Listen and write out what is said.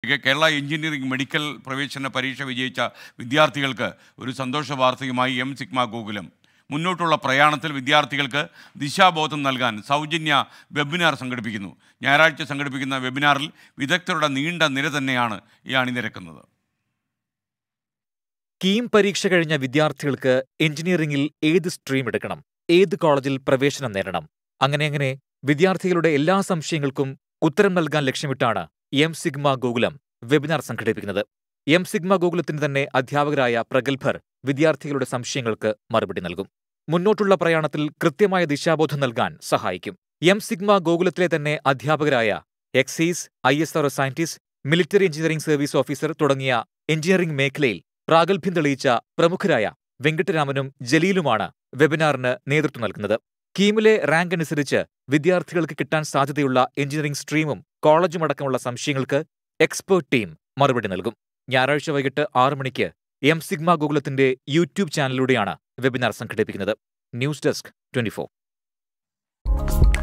വാർത്തയിലേക്ക് Kerala engineering medical പ്രവേശന പരീക്ഷ വിജയിച്ച വിദ്യാർത്ഥികൾക്ക് ഒരു സന്തോഷ വാർത്തയുമായി എം സിഗ്മ ഗോകുലം മുന്നോട്ടുള്ള പ്രയാണത്തിൽ വിദ്യാർത്ഥികൾക്ക് ദിശാബോധം നൽകാൻ സൗജന്യ വെബിനാർ സംഘടിപ്പിക്കുന്നു ഞായറാഴ്ച സംഘടിപ്പിക്കുന്ന വെബിനാറിൽ വിദഗ്ധരുടെ നീണ്ട നിര തന്നെയാണ് ഈ അണിനിരക്കുന്നത് കീം പരീക്ഷ കഴിഞ്ഞ വിദ്യാർത്ഥികൾക്ക് എഞ്ചിനീയറിംഗിൽ ഏത് സ്ട്രീം എടുക്കണം ഏത് കോളേജിൽ പ്രവേശനം നേടണം അങ്ങനെ അങ്ങനെ വിദ്യാർത്ഥികളുടെ എല്ലാ സംശയങ്ങൾക്കും ഉത്തരം നൽകാൻ ലക്ഷ്യമിട്ടാണ് എം സിഗ്മ ഗോകുലം വെബിനാർ സംഘടിപ്പിക്കുന്നത് എം സിഗ്മ ഗോകുലത്തിന് തന്നെ അധ്യാപകരായ പ്രഗത്ഭർ വിദ്യാർത്ഥികളുടെ സംശയങ്ങൾക്ക് മറുപടി നൽകും മുന്നോട്ടുള്ള പ്രയാണത്തിൽ കൃത്യമായ ദിശാബോധം നൽകാൻ സഹായിക്കും എം സിഗ്മ ഗോകുലത്തിലെ തന്നെ അധ്യാപകരായ excise I S R scientist military engineering service officer തുടങ്ങിയ എഞ്ചിനീയറിംഗ് മേഖലയിൽ പ്രാഗൽഭ്യം തെളിയിച്ച പ്രമുഖരായ വെങ്കട്ടരാമനും ജലീലുമാണ് വെബിനാറിന് നേതൃത്വം നൽകുന്നത് കീമിലെ റാങ്ക് അനുസരിച്ച് വിദ്യാർത്ഥികൾക്ക് കിട്ടാൻ സാധ്യതയുള്ള എഞ്ചിനീയറിംഗ് സ്ട്രീമും കോളേജും അടക്കമുള്ള സംശയങ്ങൾക്ക് എക്സ്പേർട്ട് ടീം മറുപടി നൽകും ഞായറാഴ്ച വൈകിട്ട് ആറ് മണിക്ക് എം സിഗ്മ ഗോകുലത്തിന്റെ യൂട്യൂബ് ചാനലിലൂടെയാണ് വെബിനാർ സംഘടിപ്പിക്കുന്നത് ന്യൂസ് ഡെസ്ക് ട്വന്റി